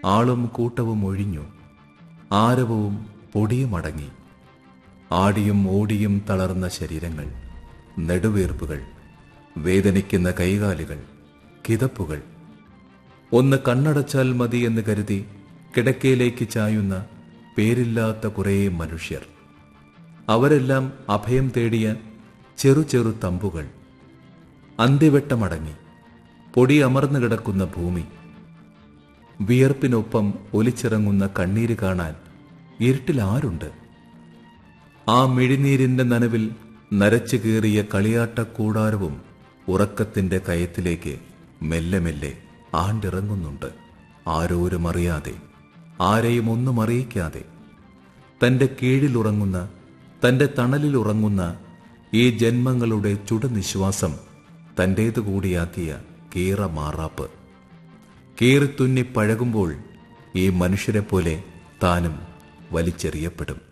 ആളും കൂട്ടവും ഒഴിഞ്ഞു ആരവവും പൊടിയും അടങ്ങി ആടിയും ഓടിയും തളർന്ന ശരീരങ്ങൾ നെടുവീർപ്പുകൾ വേദനിക്കുന്ന കൈകാലുകൾ കിതപ്പുകൾ ഒന്ന് കണ്ണടച്ചാൽ മതി എന്ന് കരുതി കിടക്കയിലേക്ക് ചായുന്ന പേരില്ലാത്ത കുറേ മനുഷ്യർ അവരെല്ലാം അഭയം തേടിയ ചെറു ചെറു തമ്പുകൾ അന്ത്യവെട്ടമടങ്ങി പൊടി അമർന്നു കിടക്കുന്ന ഭൂമി വിയർപ്പിനൊപ്പം ഒലിച്ചിറങ്ങുന്ന കണ്ണീര് കാണാൻ ഇരുട്ടിൽ ആരുണ്ട് ആ മിഴിനീരിന്റെ നനവിൽ നരച്ചു കീറിയ കളിയാട്ട കൂടാരവും ഉറക്കത്തിന്റെ കയത്തിലേക്ക് മെല്ലെ മെല്ലെ ആണ്ടിറങ്ങുന്നുണ്ട് ആരോരും അറിയാതെ ആരെയും ഒന്നും അറിയിക്കാതെ തന്റെ കീഴിലുറങ്ങുന്ന തന്റെ തണലിൽ ഉറങ്ങുന്ന ഈ ജന്മങ്ങളുടെ ചുടുനിശ്വാസം തന്റേതു കൂടിയാക്കിയ കീറ മാറാപ്പ് കീറിത്തുന്നി പഴകുമ്പോൾ ഈ മനുഷ്യരെ പോലെ താനും വലിച്ചെറിയപ്പെടും